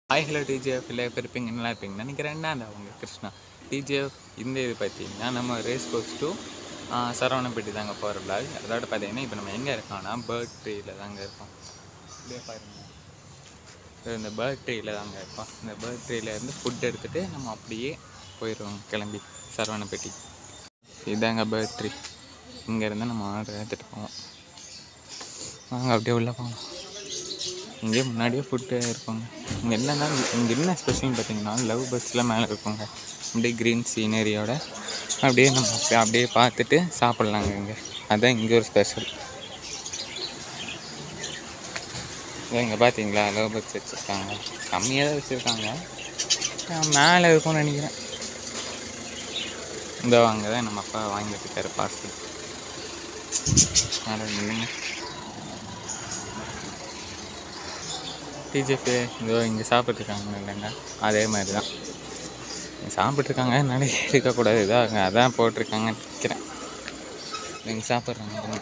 hi hello DGF இல்லை இப்போ இருப்பீங்க நல்லா இருப்பீங்க நினைக்கிறேன் அந்த அவங்க கிருஷ்ணா டிஜிஎஃப் இந்த இது பார்த்தீங்கன்னா நம்ம ரேஸ் கோர்ஸ் டு சரவணப்பட்டி தாங்க போகிற பிளாக் அதோட பார்த்தீங்கன்னா இப்போ நம்ம எங்கே இருக்கோம்னா பேர்ட் ட்ரீயில் தாங்க இருக்கோம் இப்படியே பாருங்க இது இந்த பேர்ட் ட்ரீயில் தாங்க இருக்கோம் இந்த பேர்ட் ட்ரீலேருந்து ஃபுட் எடுத்துகிட்டு நம்ம அப்படியே போயிடுவோம் கிளம்பி சரவணப்பட்டி இதாங்க பேர்ட் ட்ரீ இங்கேருந்து நம்ம ஆர்டர் எடுத்துகிட்டு போவோம் வாங்க அப்படியே உள்ளே போவோம் இங்கே முன்னாடியே ஃபுட்டு இருக்குங்க இங்கே என்னன்னா இங்கே என்ன ஸ்பெஷல்னு பார்த்தீங்கன்னா லவ் பர்ட்ஸ்லாம் மேலே இருக்குங்க அப்படியே க்ரீன் சீனரியோட அப்படியே நம்ம அப்படியே அப்படியே பார்த்துட்டு சாப்பிட்லாங்க இங்கே அதுதான் இங்கே ஒரு ஸ்பெஷல் இங்கே பார்த்தீங்களா லவ் பர்ட்ஸ் வச்சுருக்காங்க கம்மியாக தான் வச்சுருக்காங்க மேலே இருக்கும்னு நினைக்கிறேன் இந்த வாங்க தான் நம்ம அப்பா வாங்கிட்டு இருக்காரு பார்சல் மேலே நின்றுங்க டிஜிபி இதோ இங்கே சாப்பிட்ருக்காங்க இல்லைங்க அதே மாதிரி தான் சாப்பிட்ருக்காங்க என்னால் இருக்கக்கூடாது இதாக அதான் போட்டிருக்காங்கன்னு நினைக்கிறேன் இங்கே சாப்பிட்றாங்க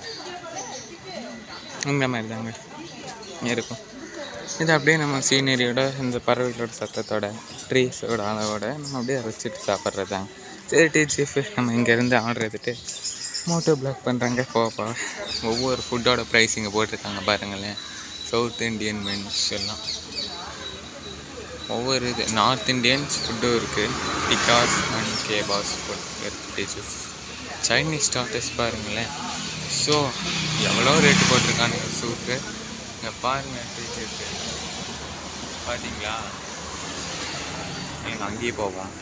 இந்த மாதிரி தாங்க இருக்கும் இது அப்படியே நம்ம சீனரியோட இந்த பறவைகளோட சத்தத்தோட ட்ரீஸோட அளவோட நம்ம அப்படியே ரசிச்சுட்டு சாப்பிட்றது தாங்க சரி டிஜிஎஃப் நம்ம இங்கேருந்து ஆர்டர் எடுத்துட்டு மோட்டோ பிளாக் பண்ணுறாங்க போப்பா ஒவ்வொரு ஃபுட்டோட ப்ரைஸ் இங்கே போட்டிருக்காங்க பாருங்களேன் சவுத் இண்டியன் மென்ஸ் எல்லாம் ஒவ்வொரு இது நார்த் இந்தியன்ஸ் ஃபுட்டும் இருக்குது tikkas and kebabs food dishes Chinese starters பாருங்களேன் ஸோ எவ்வளோ ரேட்டு போட்டிருக்காங்க சூப்பு இங்கே பாருங்கள் டீச்சருக்கு பார்த்தீங்களா நீங்கள் அங்கேயே போவோம்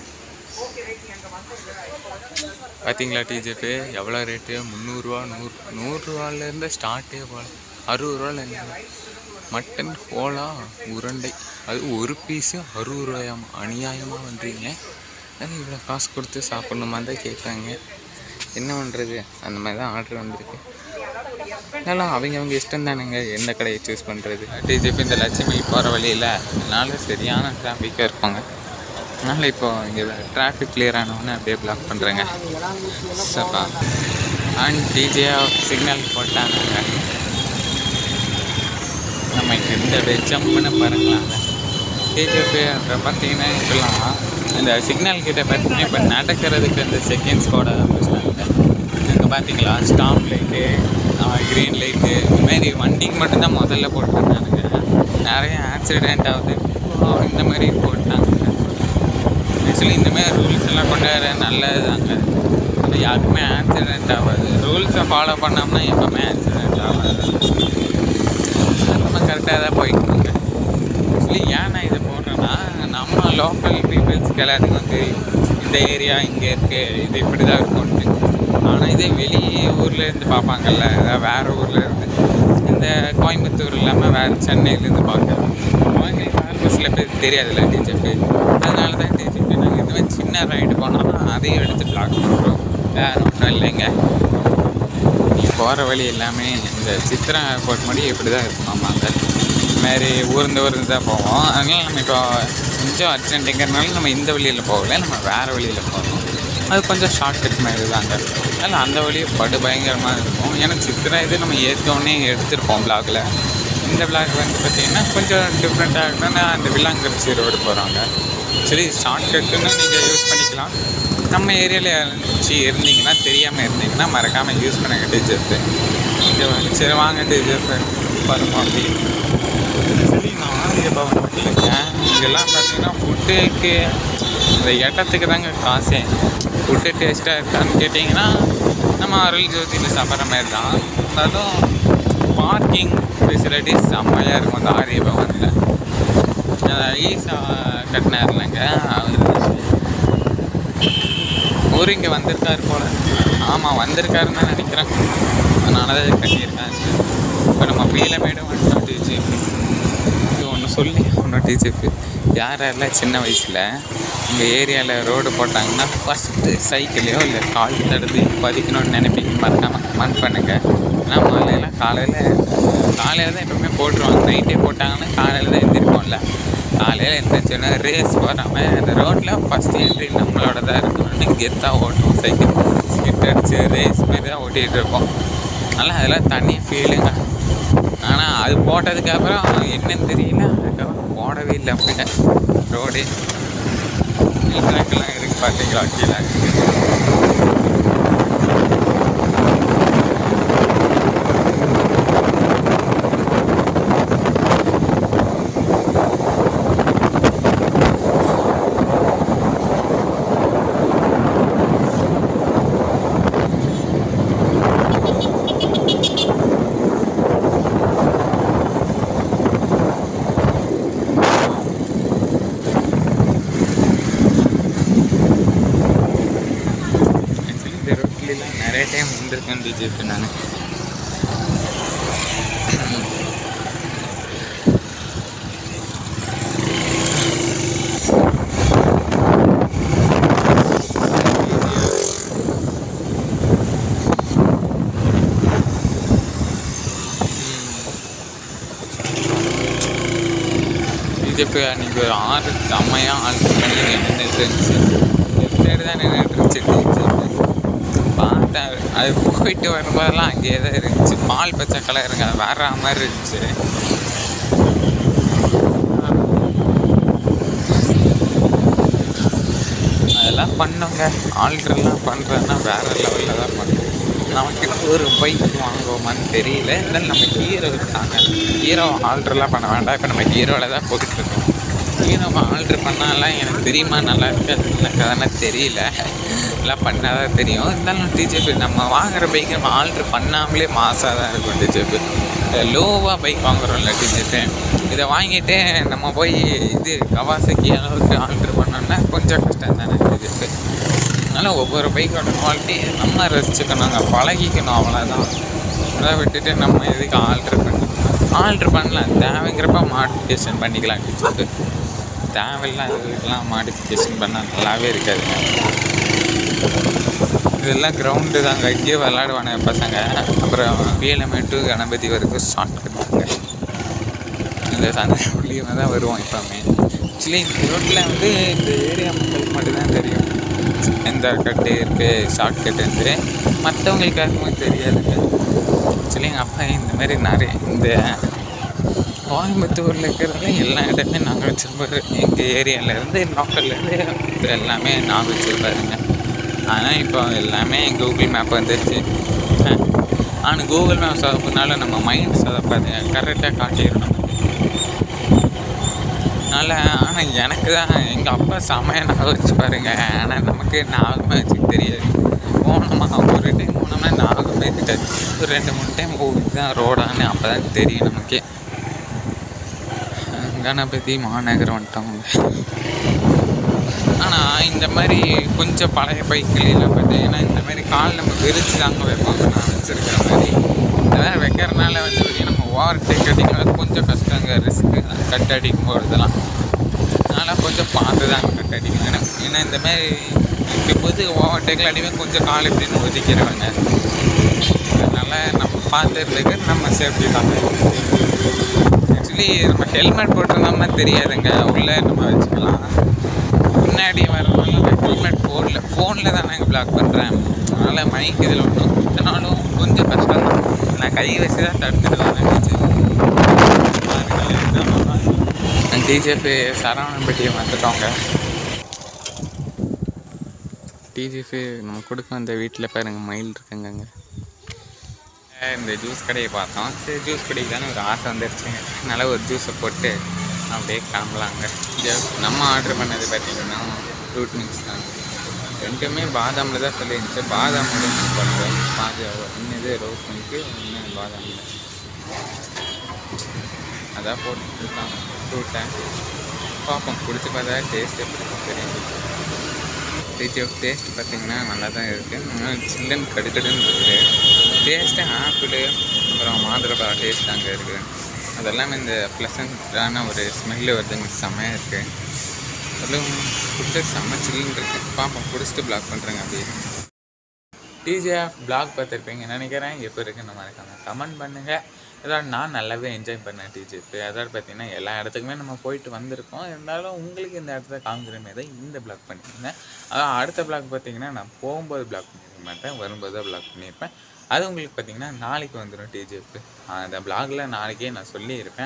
பார்த்தீங்களா டிஜிபி எவ்வளோ ரேட்டு முந்நூறுரூவா நூறு நூறுரூவாலேருந்து ஸ்டார்ட்டே போகல அறுபது ரூபாலேருந்து மட்டன் கோலா உருண்டை அது ஒரு பீஸு அறுபது ரூபாயாம் அநியாயமாக பண்ணுறீங்க அது இவ்வளோ காசு கொடுத்து சாப்பிட்ணுமா தான் கேட்குறாங்க என்ன பண்ணுறது அந்த மாதிரி தான் ஆர்டர் வந்திருக்கு அதெல்லாம் அவங்க அவங்க இஷ்டம் தானுங்க எந்த கடையை சூஸ் பண்ணுறது டிஜிபி இந்த லட்சுமி போகிற வழியில் அதனால சரியான டிராஃபிக்காக இருப்பாங்க அதனால் இப்போ இங்கே டிராஃபிக் கிளியர் ஆனவுடனே அப்படியே பிளாக் பண்ணுறேங்க சப்பா அண்ட் டிஜே சிக்னல் போட்டாங்க நம்ம இங்கே இந்த ஜம்ப்னு பாருங்களேன் டிஜிபி அப்புறம் பார்த்தீங்கன்னா இப்போலாம் இந்த சிக்னல் கிட்ட பார்த்தீங்கன்னா இப்போ நடக்கிறதுக்கு இந்த செகண்ட்ஸ் கூட ஆரம்பிச்சிட்டாங்க இங்கே பார்த்தீங்களா ஸ்டாப் லைட்டு க்ரீன் லைட்டு இதுமாரி வண்டிக்கு மட்டும்தான் முதல்ல போட்டுருந்தானுங்க நிறைய ஆக்சிடெண்ட் ஆகுது இப்போ இந்த மாதிரி போட்டாங்க ஆக்சுவலி இந்தமாதிரி ரூல்ஸ் எல்லாம் கொண்டு வர நல்லது தாங்க இப்போ யாருக்குமே ஆக்சிடெண்ட் ஆகாது ரூல்ஸை ஃபாலோ பண்ணோம்னா எப்போவுமே ஆக்சிடெண்ட் ஆகாது நம்ம கரெக்டாக தான் போய்க்கணுங்க ஆக்சுவலி ஏன் நான் இதை போடுறேன்னா நம்ம லோக்கல் பீப்புள்ஸ்க்கு எல்லாத்துக்கும் வந்து இந்த ஏரியா இங்கே இருக்குது இது இப்படி தான் இருக்கும்ட்டு ஆனால் இதே வெளி ஊரில் இருந்து பார்ப்பாங்கல்ல அதாவது வேறு ஊரில் இருந்து இந்த கோயம்புத்தூர் இல்லாமல் வேறு சென்னையிலேருந்து பார்க்குறோம் அவங்களுக்கு யாருக்கும் சில பேருக்கு தெரியாதுல்ல டிஜிபி அதனால தான் டிஜிபி நாங்கள் இந்த மாதிரி சின்ன ரைடு போனோம்னா அதையும் எடுத்து பிளாக் பண்ணுறோம் வேறு ஒன்றும் இல்லைங்க நீ போகிற வழி எல்லாமே இந்த சித்திரா ஏர்போர்ட் மாதிரி இப்படி தான் இருக்கும் ஆமாங்க இதுமாரி ஊர்ந்து ஊர்ந்து தான் போவோம் அதனால் நம்ம இப்போ கொஞ்சம் அர்ஜென்ட்டுங்கிறனால நம்ம இந்த வழியில் போகல நம்ம வேறு வழியில் போகிறோம் அது கொஞ்சம் ஷார்ட்கட் மாதிரி தாங்க அதனால் அந்த வழி படு பயங்கரமாக இருக்கும் ஏன்னா சித்திரா இது நம்ம ஏற்கனவே எடுத்திருப்போம் பிளாகில் இந்த பிளாக் வந்து பார்த்திங்கன்னா கொஞ்சம் டிஃப்ரெண்ட்டாக இருக்குன்னா அந்த வில்லாங்கரிச்சி ரோடு போகிறாங்க சரி ஷார்ட்கட்டுன்னு நீங்கள் யூஸ் பண்ணிக்கலாம் நம்ம ஏரியாவில் இருந்துச்சு இருந்தீங்கன்னா தெரியாமல் இருந்தீங்கன்னா மறக்காமல் யூஸ் பண்ணுங்க டீச்சர்ஸு இங்கே சரி வாங்க டீச்சர்ஸு பாருங்க அப்படி சரி நான் ஆரிய பவன் மட்டும் இல்லைங்க இங்கெல்லாம் பார்த்தீங்கன்னா ஃபுட்டுக்கு இந்த இடத்துக்கு தாங்க காசே ஃபுட்டு டேஸ்ட்டாக இருக்கான்னு கேட்டிங்கன்னா நம்ம அருள் ஜோதியில் சாப்பிட்ற மாதிரி தான் அதுவும் பார்க்கிங் ஃபெசிலிட்டிஸ் செம்மையாக இருக்கும் அந்த ஆரிய பவனில் ஈசா கட்டினார் இல்லைங்க அவர் ஊர் இங்கே வந்திருக்காரு போல ஆமாம் வந்திருக்காருன்னு தான் நினைக்கிறேன் அதனால தான் இது கட்டியிருக்காங்க இப்போ நம்ம பீலமேடு வந்துட்டோம் டிஜிபி இது ஒன்று சொல்லி ஒன்று டிஜிபி யார் யாரெல்லாம் சின்ன வயசில் எங்கள் ஏரியாவில் ரோடு போட்டாங்கன்னா ஃபஸ்ட்டு சைக்கிளையோ இல்லை கால் தடுத்து பதிக்கணும்னு நினைப்பீங்க மறக்காமல் கமெண்ட் பண்ணுங்கள் ஏன்னா மாலையெல்லாம் காலையில் காலையில் தான் எப்பவுமே போட்டுருவாங்க நைட்டே போட்டாங்கன்னா காலையில் தான் எழுந்திருப்போம்ல காலையில் எழுந்திரிச்சோன்னா ரேஸ் போகாமல் அந்த ரோட்டில் ஃபஸ்ட் என்ட்ரி நம்மளோட தான் இருக்கணும்னு கெத்தாக ஓட்டுவோம் சைக்கிள் ஸ்கிட் அடிச்சு ரேஸ் மாதிரி தான் ஓட்டிகிட்டு இருப்போம் அதனால் அதெல்லாம் தனி ஃபீலுங்க ஆனால் அது போட்டதுக்கப்புறம் என்னன்னு தெரியல அதுக்கப்புறம் போன போடவே இல்லை அப்படியே ரோடு ட்ராக்கெல்லாம் இருக்கு பார்த்தீங்களா கீழே ஆக்சுவலி இந்த ரோட்லாம் நிறைய டைம் வந்திருக்கேன் டிஜிபி நான் பிஜேபி அன்றைக்கி ஒரு ஆறு செம்மையாக ஆள் பண்ணி நின்றுட்டு இருந்துச்சு லெஃப்ட் சைடு தான் நின்றுட்டு இருந்துச்சு பிஜேபி பார்த்தேன் அது போயிட்டு வரும்போதெல்லாம் அங்கேயே தான் இருந்துச்சு பால் பச்சை கலருங்க அது வேற மாதிரி இருந்துச்சு அதெல்லாம் பண்ணோங்க ஆல்ட்ரெல்லாம் பண்ணுறதுன்னா வேற லெவலில் தான் பண்ணுறோம் நமக்கு ஒரு பைக் வாங்குவோமான்னு தெரியல இருந்தாலும் நம்ம ஹீரோ இருக்காங்க ஹீரோ ஆல்ட்ரெல்லாம் பண்ண வேண்டாம் இப்போ நம்ம ஹீரோவில் தான் போயிட்டு இருக்கோம் ஹீரோ ஆல்ட்ரு பண்ணாலாம் எனக்கு தெரியுமா நல்லா இருக்கு அது எனக்கு அதெல்லாம் தெரியல எல்லாம் பண்ணால் தான் தெரியும் இருந்தாலும் டிஜேபி நம்ம வாங்குற பைக் நம்ம ஆல்ட்ரு பண்ணாமலே மாசாக தான் இருக்கும் டிஜேபி லோவாக பைக் வாங்குறோம்ல டிஜேபி இதை வாங்கிட்டு நம்ம போய் இது கவாசக்கி அளவுக்கு ஆல்ட்ரு பண்ணோம்னா கொஞ்சம் கஷ்டம் தானே டிஜேபி அதனால் ஒவ்வொரு பைக்கோட குவாலிட்டி நம்ம ரசிச்சுக்கணுங்க பழகிக்கணும் அவ்வளோதான் அதை விட்டுட்டு நம்ம எதுக்கு ஆல்ட்ரு பண்ணணும் ஆல்ட்ரு பண்ணலாம் தேவைங்கிறப்ப மாடிஃபிகேஷன் பண்ணிக்கலாம் டிஜேபி தேவையில்லாம் இதுக்கெல்லாம் மாடிஃபிகேஷன் பண்ணால் நல்லாவே இருக்காதுங்க இதெல்லாம் கிரவுண்டு தாங்க இங்கேயே விளாடுவானுங்க பசங்க அப்புறம் பிஎல்எம்ஏ டு கணபதி வரைக்கும் ஷார்ட் கட்டுவாங்க இந்த சந்தைக்குள்ளேயே தான் வருவோம் எப்போவுமே ஆக்சுவலி இந்த ரோட்டில் வந்து இந்த ஏரியா மக்களுக்கு மட்டும்தான் தெரியும் எந்த கட்டு இருக்குது ஷார்ட் கட்டுன்ட்டு மற்றவங்களுக்கு யாருக்குமே தெரியாதுங்க ஆக்சுவலி எங்கள் அப்பா இந்த மாதிரி நிறைய இந்த கோயம்புத்தூரில் இருக்கிறதுல எல்லா இடமே நாங்கள் வச்சுருப்பாரு எங்கள் ஏரியாவிலேருந்து லோக்கல்லேருந்து எல்லாமே நாங்கள் வச்சுருப்பாருங்க ஆனால் இப்போ எல்லாமே கூகுள் மேப் வந்துருச்சு ஆனால் கூகுள் மேப் சொதப்புனால நம்ம மைண்ட் சொதப்பாது கரெக்டாக காட்டிடும் நமக்கு அதனால் ஆனால் எனக்கு தான் எங்கள் அப்பா செமையாக ஞாபகம் வச்சு பாருங்க ஆனால் நமக்கு ஞாபகமே வச்சுக்க தெரியாது போனோமா ஒரு டைம் போனோம்னா ஞாபகமே இருக்காது ஒரு ரெண்டு மூணு டைம் ஓ இதுதான் ரோடான்னு அப்போ தான் தெரியும் நமக்கே கணபதி மாநகரம் வந்துட்டவங்க ஆனால் இந்த மாதிரி கொஞ்சம் பழைய பைக்கில் பார்த்தீங்கன்னா இந்த மாதிரி கால் நம்ம விரிச்சு தாங்க வைப்பாங்க நான் வச்சுருக்கிற மாதிரி இந்த மாதிரி வைக்கிறனால வந்து பார்த்தீங்கன்னா நம்ம ஓவர் டேக் அடிக்கிறது கொஞ்சம் கஷ்டங்க ரிஸ்க்கு கட் அடிக்கும் போகிறதெல்லாம் அதனால் கொஞ்சம் பார்த்து தான் கட் அடிக்கணும் ஏன்னா இந்த மாதிரி இருக்கும்போது ஓவர் டேக்கில் அடிவேன் கொஞ்சம் கால் இப்படின்னு ஒதுக்கிடுவாங்க அதனால் நம்ம பார்த்து இருந்துக்கு நம்ம சேஃப்டி தான் ஆக்சுவலி நம்ம ஹெல்மெட் போட்டிருந்தோம்னா தெரியாதுங்க உள்ளே நம்ம வச்சுக்கலாம் முன்னாடி வரனால நான் ஹெல்மெட் போடல ஃபோனில் தான் நான் பிளாக் பண்ணுறேன் அதனால் மைக் இதில் ஒன்றும் இதனாலும் கொஞ்சம் கஷ்டம் தான் நான் கை வச்சு தான் தடுத்துட்டு வரேன் டிஜிஎஃப் சரவணம்பட்டியை வந்துட்டோங்க டிஜிஎஃப் நம்ம கொடுக்க வந்த வீட்டில் பாருங்க மயில் இருக்குங்கங்க இந்த ஜூஸ் கடையை பார்த்தோம் சரி ஜூஸ் கடைக்கு தானே ஒரு ஆசை வந்துருச்சுங்க அதனால் ஒரு ஜூஸை போட்டு அப்படியே கிளம்பலாங்க ஜ- நம்ம ஆர்டர் பண்ணது பார்த்தீங்கன்னா ஃப்ரூட் மிக்ஸ் தான் ரெண்டுமே பாதாமில் தான் சொல்லியிருந்துச்சு பாதாம் மிக்ஸ் பண்ணுறோம் பாதாம் இன்னது ரோஸ் மில்க்கு இன்னும் பாதாமில் அதான் போட்டுருக்காங்க ஃப்ரூட்டை பார்ப்போம் குடிச்சு பார்த்தா டேஸ்ட் எப்படி இருக்குன்னு தெரியும் டிஜிஎஃப் டேஸ்ட் பார்த்தீங்கன்னா நல்லா தான் இருக்குது சில்லுன்னு கடுக்கடுன்னு இருக்குது டேஸ்ட்டு ஆப்பிள் அப்புறம் மாதுளை டேஸ்ட் அங்கே இருக்குது அதெல்லாமே இந்த ப்ளசண்ட்டான ஒரு ஸ்மெல்லு வருதுங்க செம்மையாக இருக்குது அதுவும் குடிச்சது செம்ம சில்லுன்னு இருக்குது பார்ப்போம் குடிச்சிட்டு பிளாக் பண்ணுறேங்க அப்படியே டிஜிஎஃப் பிளாக் பார்த்துருப்பீங்க நினைக்கிறேன் எப்போ இருக்குன்னு மறக்காம கமெண்ட் பண்ணுங்கள் இதோட நான் நல்லாவே என்ஜாய் பண்ணேன் டிஜிஎஃப் அதோட பார்த்தீங்கன்னா எல்லா இடத்துக்குமே நம்ம போயிட்டு வந்திருக்கோம் இருந்தாலும் உங்களுக்கு இந்த இடத்துல காமிக்கிற மாதிரி தான் இந்த பிளாக் பண்ணியிருந்தேன் அதான் அடுத்த பிளாக் பார்த்தீங்கன்னா நான் போகும்போது பிளாக் பண்ணியிருக்க மாட்டேன் வரும்போது தான் பிளாக் பண்ணியிருப்பேன் அது உங்களுக்கு பார்த்தீங்கன்னா நாளைக்கு வந்துடும் டிஜிஎஃப் அந்த பிளாகில் நாளைக்கே நான் சொல்லியிருப்பேன்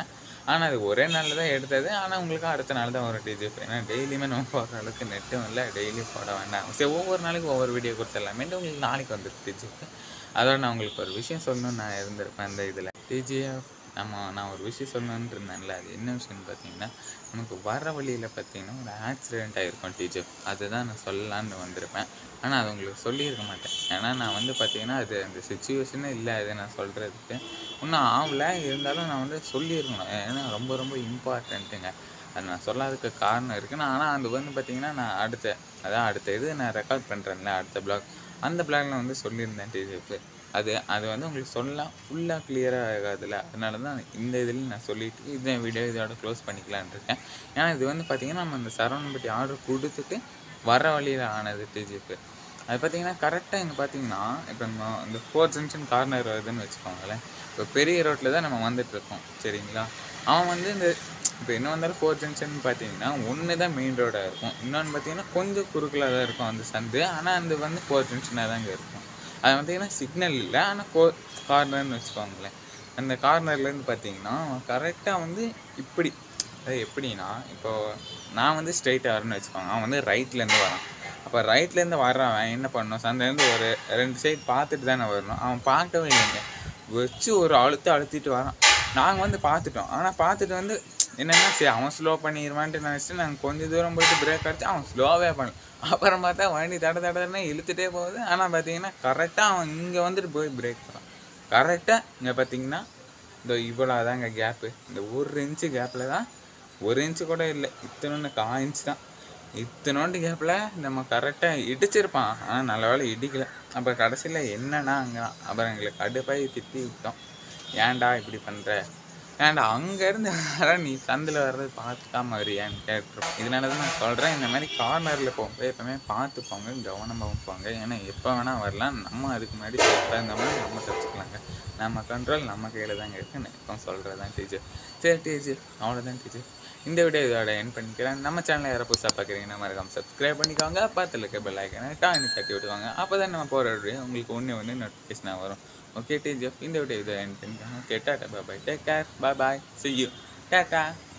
ஆனால் அது ஒரே நாளில் தான் எடுத்தது ஆனால் உங்களுக்கு அடுத்த நாள் தான் வரும் டிஜிஎஃப் ஏன்னா டெய்லியுமே நம்ம போடுற அளவுக்கு நெட்டும் இல்லை டெய்லி போட வேண்டாம் சரி ஒவ்வொரு நாளைக்கு ஒவ்வொரு வீடியோ கொடுத்துடலாமே உங்களுக்கு நாளைக்கு வந்துருக்கு டிஜிஎஃப் அதோட நான் உங்களுக்கு ஒரு விஷயம் சொல்லணும்னு நான் இருந்திருப்பேன் அந்த இதில் டிஜிஎஃப் நம்ம நான் ஒரு விஷயம் சொல்லணுன்ட்டு இருந்தேன்ல அது என்ன விஷயம்னு பார்த்தீங்கன்னா நமக்கு வர வழியில் பார்த்தீங்கன்னா ஒரு ஆக்சிடெண்ட் ஆகிருக்கும் டிஜிஎஃப் அதுதான் நான் சொல்லலான்னு வந்திருப்பேன் ஆனால் அது உங்களுக்கு சொல்லியிருக்க மாட்டேன் ஏன்னா நான் வந்து பார்த்தீங்கன்னா அது அந்த சுச்சுவேஷனே இல்லை அது நான் சொல்கிறதுக்கு இன்னும் ஆகல இருந்தாலும் நான் வந்து சொல்லியிருக்கணும் ஏன்னா ரொம்ப ரொம்ப இம்பார்ட்டண்ட்டுங்க அது நான் சொல்லாததுக்கு காரணம் இருக்குன்னு ஆனால் அது வந்து பார்த்தீங்கன்னா நான் அடுத்த அதான் அடுத்த இது நான் ரெக்கார்ட் பண்ணுறேன்ல அடுத்த பிளாக் அந்த பிளாக்ல வந்து சொல்லியிருந்தேன் டிஜிஎஃப் அது அது வந்து உங்களுக்கு சொல்லலாம் ஃபுல்லாக கிளியராக ஆகாதுல்ல அதனால தான் இந்த இதில் நான் சொல்லிட்டு இந்த வீடியோ இதோட க்ளோஸ் பண்ணிக்கலான்னு இருக்கேன் ஏன்னா இது வந்து பார்த்திங்கன்னா நம்ம அந்த சரவணம்பட்டி ஆர்டர் கொடுத்துட்டு வர வழியில் ஆனது டிஜிஎஃப் அது பார்த்தீங்கன்னா கரெக்டாக இங்கே பார்த்தீங்கன்னா இப்போ நம்ம இந்த ஃபோர் ஜங்ஷன் கார்னர் வருதுன்னு வச்சுக்கோங்களேன் இப்போ பெரிய ரோட்டில் தான் நம்ம வந்துட்டு இருக்கோம் சரிங்களா அவன் வந்து இந்த இப்போ என்ன வந்தாலும் ஃபோர் ஜங்ஷன் பார்த்தீங்கன்னா ஒன்று தான் மெயின் ரோடாக இருக்கும் இன்னொன்று பார்த்தீங்கன்னா கொஞ்சம் குறுக்கலாக தான் இருக்கும் அந்த சந்து ஆனால் அந்த வந்து ஃபோர் ஜங்ஷனாக தாங்க இருக்கும் அது பார்த்தீங்கன்னா சிக்னல் இல்லை ஆனால் ஃபோர் கார்னர்னு வச்சுக்கோங்களேன் அந்த கார்னர்லேருந்து பார்த்தீங்கன்னா கரெக்டாக வந்து இப்படி அது எப்படின்னா இப்போது நான் வந்து ஸ்ட்ரைட்டாக வரேன்னு வச்சுக்கோங்க அவன் வந்து ரைட்லேருந்து வரான் அப்போ ரைட்லேருந்து வர்றவன் என்ன பண்ணணும் சந்தையிலேருந்து ஒரு ரெண்டு சைடு பார்த்துட்டு தானே வரணும் அவன் பார்க்கவே இல்லைங்க வச்சு ஒரு அழுத்து அழுத்திட்டு வரான் நாங்கள் வந்து பார்த்துட்டோம் ஆனால் பார்த்துட்டு வந்து என்னென்னா சரி அவன் ஸ்லோ பண்ணிடுவான்ட்டு நினச்சிட்டு நாங்கள் கொஞ்சம் தூரம் போயிட்டு பிரேக் அடிச்சு அவன் ஸ்லோவே பண்ணல அப்புறம் பார்த்தா வண்டி தட தடன்னு இழுத்துட்டே போகுது ஆனால் பார்த்தீங்கன்னா கரெக்டாக அவன் இங்கே வந்துட்டு போய் பிரேக் பண்ணான் கரெக்டாக இங்கே பார்த்தீங்கன்னா இந்த இவ்வளோ தாங்க கேப்பு இந்த ஒரு இன்ச்சு கேப்பில் தான் ஒரு இன்ச்சு கூட இல்லை இத்தனொன்று கா இன்ச் தான் இத்தனோண்டு கேப்பில் நம்ம கரெக்டாக இடிச்சிருப்பான் ஆனால் நல்ல வேளை இடிக்கல அப்புறம் கடைசியில் என்னன்னா அங்கே அப்புறம் எங்களுக்கு கடுப்பாகி திட்டி விட்டோம் ஏன்டா இப்படி பண்ணுற ஏன்டா அங்கேருந்து வர நீ சந்தில் வர்றது பார்த்துக்காம வரியான்னு கேட்டுரும் இதனால தான் நான் சொல்கிறேன் இந்த மாதிரி கார்னரில் போகும்போது எப்போவுமே பார்த்து போங்க கவனமாகவும் போங்க ஏன்னா எப்போ வேணால் வரலாம் நம்ம அதுக்கு முன்னாடி சேஃபாக இருந்த மாதிரி நம்ம தச்சுக்கலாங்க நம்ம கண்ட்ரோல் நம்ம கையில் தாங்க இருக்குது நான் இப்போ சொல்கிறது தான் டீச்சர் சரி டீச்சர் அவ்வளோதான் டீச்சர் இந்த வீடியோ இதோட என் பண்ணிக்கிறேன் நம்ம சேனலை யாரை புதுசாக பார்க்குறீங்கன்னா மறக்காம சப்ஸ்கிரைப் பண்ணிக்கோங்க பக்கத்தில் இருக்க பெல் ஐக்கனை டான்னு தட்டி விட்டுவாங்க அப்போ தான் நம்ம போகிற வீடியோ உங்களுக்கு ஒன்று ஒன்று நோட்டிஃபிகேஷனாக வரும் ஓகே டீச்சர் இந்த வீடியோ இதை என் பண்ணிக்கோங்க okay tata bye take care bye bye see you tata